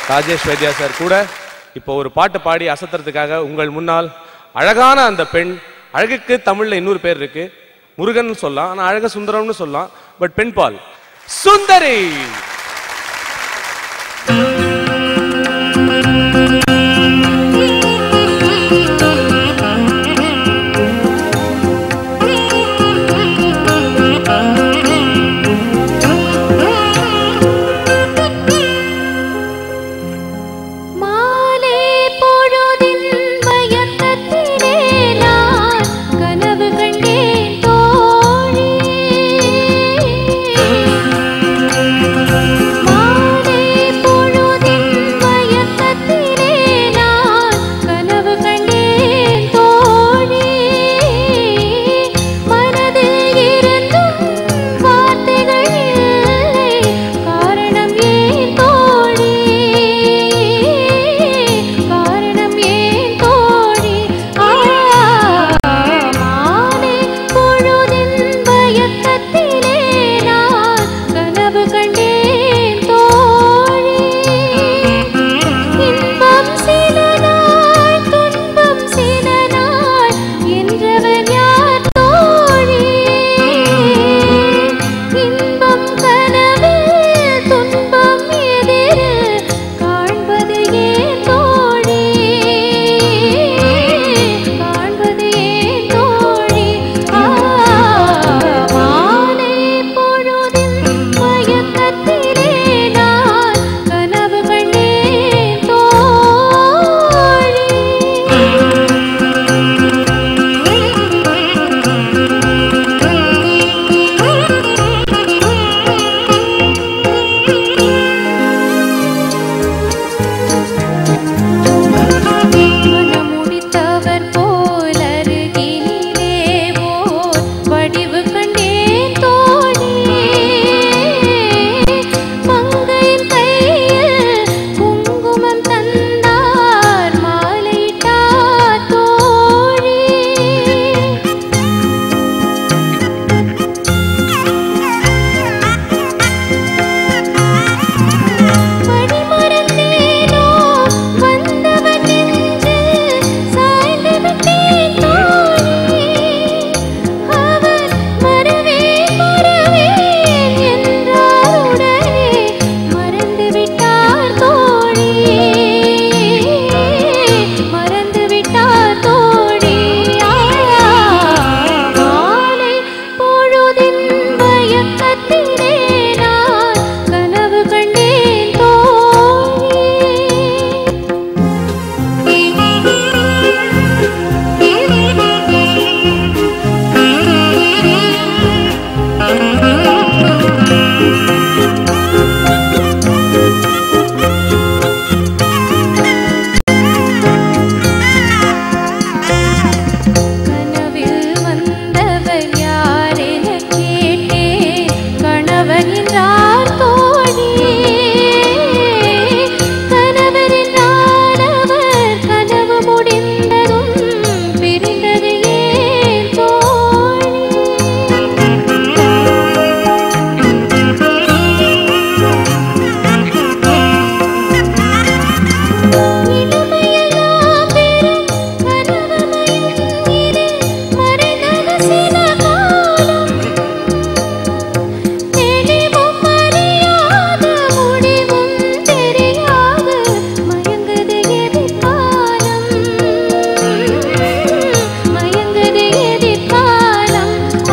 Rajesh Vaidya sir கூட இப்போ ஒரு பாட்டு பாடி அசத்துறதுக்காக உங்கள் முன்னால் அழகான அந்த பெண் அழகுக்கு தமிழ்ல இன்னொரு பேர் இருக்கு முருகன் சொல்லலாம் ஆனா அழக சுந்தரம்னு சொல்லலாம் பட் பெண் பால் சுந்தரி மாலே பொழுதின் மயக்கத்திலே நான் கனவு கண்டேன் தோழி மாலே பொழுதின் மயக்கத்திலே நான் கனவு கண்டேன் தோழி மனதில் இருந்தும் வார்த்தைகள் இல்லை காரணம் ஏன் தோழி காரணம் ஏன் தோழி மாலை பொழுதின் மயக்கத்திலே நான் கனவு கண்டேன் தோழி இன்பம் சில நாள் துன்பம் சில நாள் என்றவர் யார் தோழி இன்பம் கனவில் துன்பம் எதிரில் காண்பது ஏன் தோழி காண்பது ஏன் தோழி மாலை பொழுதின் மயக்கத்திலே நான் கனவு கண்டேன் மனமுடித்தவர் போல் அருகினிலே ஓர் வடிவு கண்டேன் தோழி மங்கையின் கையில் குங்குமம் தந்தார் மாலையிட்டார் தோழி மணிமரத்தேனோ வந்தவன் நெஞ்சில் சாய்ந்து விட்டேன் தோழி அவர் மறவேன் மறவேன் என்றார் உடனே மறந்து விட்டார் தோழி மறந்து விட்டார் தோழி மாலை பொழுதின் மயக்கத்திலே நான் கனவு கண்டேன் கனவில் வந்தவர் யார் என கேட்டேன் கணவன் என்றார் தோழி கணவர் என்றார் அவர் கனவு முடிந்ததும் பிரிந்தது ஏன் தோழி இளமையெல்லாம் பெரும் கனவுமயம் இரு மறைந்தது சில காலம் தெளிவும் அறியாத முடிவும் தெரியாத மயங்குது எதிர்காலம் மயங்குது எதிர்காலம்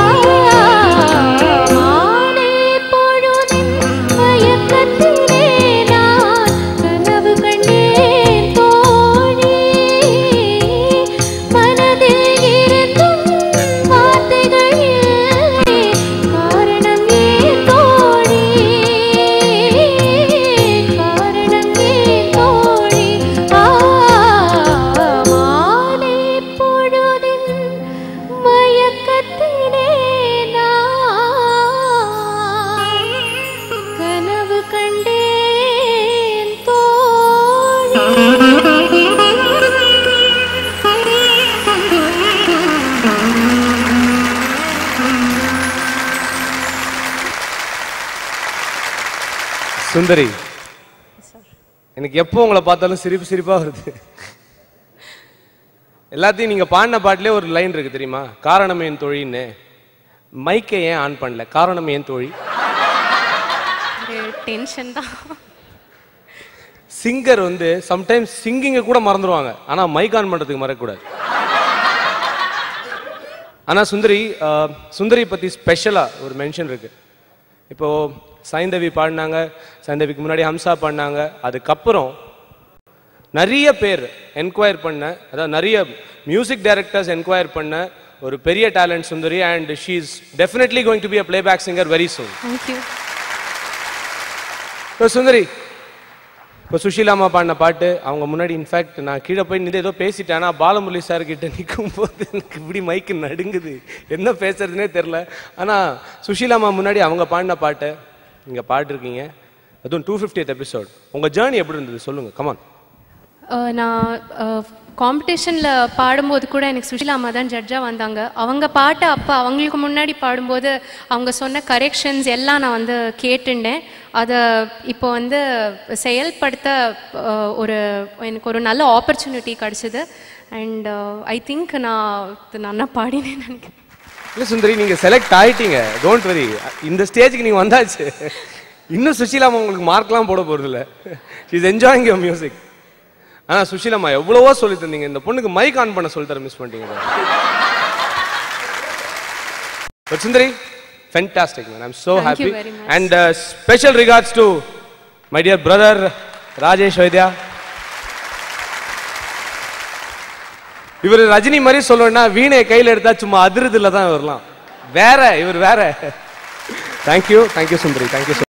மாலை பொழுதின் மயக்கத்திலே நான் கனவு கண்டேன் தோழி மனதில் இருந்தும் வார்த்தைகள் இல்லை காரணம் ஏன் தோழி காரணம் ஏன் தோழி மாலை பொழுதின் மயக்கத்திலே நான் கனவு கண்டேன் சுந்தரி எனக்கு எப்போ உங்களை பார்த்தாலும் சிரிப்பு சிரிப்பா வருது எல்லாத்தையும் நீங்க பாடின பாட்டிலே ஒரு லைன் இருக்கு தெரியுமா காரணம் ஏன் தொழின்னு மைக்கை ஏன் ஆன் பண்ணல காரணம் ஏன் தோழி ஒரு டென்ஷன் தான் சிங்கர் வந்து சம்டைம்ஸ் சிங்கிங்க கூட மறந்துடுவாங்க ஆனா மைக் ஆன் பண்றதுக்கு மறக்கக்கூடாது ஆனா சுந்தரி அஹ், சுந்தரி பத்தி ஸ்பெஷலா ஒரு மென்ஷன் இருக்கு இப்போ சைந்தவி பாடினாங்க சைந்தவிக்கு முன்னாடி ஹம்சா பாடினாங்க அதுக்கப்புறம் நிறைய பேர் என்கொயர் பண்ண அதாவது நிறைய மியூசிக் டைரக்டர்ஸ் என்கொயர் பண்ண ஒரு பெரிய talent Sundari and she is definitely going to be a playback singer very soon thank you இப்போ சுந்தரி இப்போ சுஷீலாமா பாடின பாட்டு அவங்க முன்னாடி இன்ஃபேக்ட் நான் கீழே போய் நின்று ஏதோ பேசிட்டேன் ஆனால் பாலமுரளி சார் கிட்ட நிற்கும் போது எனக்கு இப்படி மைக்கு நடுங்குது என்ன பேசுறதுனே தெரில ஆனால் சுஷீலாமா முன்னாடி அவங்க பாடின பாட்டை நீங்கள் பாடிருக்கீங்க அதுவும் டூ ஃபிஃப்டியத் எபிசோட் உங்கள் ஜேர்னி எப்படி இருந்தது சொல்லுங்கள் கமான் அஹ் நான் காம்படிஷனில் பாடும்போது கூட எனக்கு சுஷிலா அம்மா தான் ஜட்ஜாக வந்தாங்க அவங்க பாட்டை அப்போ அவங்களுக்கு முன்னாடி பாடும்போது அவங்க சொன்ன கரெக்ஷன்ஸ் எல்லாம் நான் வந்து கேட்டுண்டேன் அதை இப்போ வந்து செயல்படுத்த அஹ், ஒரு எனக்கு ஒரு நல்ல ஆப்பர்ச்சுனிட்டி கிடச்சிது அண்ட் ஐ திங்க் நான் இது நல்லா பாடினேன்னு நினைக்கிறேன் இல்லை சுந்தரி நீங்கள் செலக்ட் ஆயிட்டீங்க டோன்ட் வெரி இந்த ஸ்டேஜுக்கு நீங்கள் வந்தாச்சு இன்னும் சுஷீலாமா உங்களுக்கு மார்க்லாம் போட போகிறதில்ல இஸ் என்ஜாயிங் யோர் மியூசிக் ஆனால் சுஷீலாமா எவ்வளவோ சொல்லி தந்தீங்க இந்த பொண்ணுக்கு மைக் ஆன் பண்ண சொல்லி தர மிஸ் பண்ணிட்டீங்க but Sundari fantastic man I'm so Thank happy you very much. And special regards to my dear brother Rajesh Vaidya இவர் ரஜினி மாதிரி சொல்லணும்னா வீணையை கையில் எடுத்தா சும்மா அதிருதுல தான் வரலாம் வேற இவர் வேற தேங்க்யூ தேங்க்யூ சுந்தரி தேங்க்யூ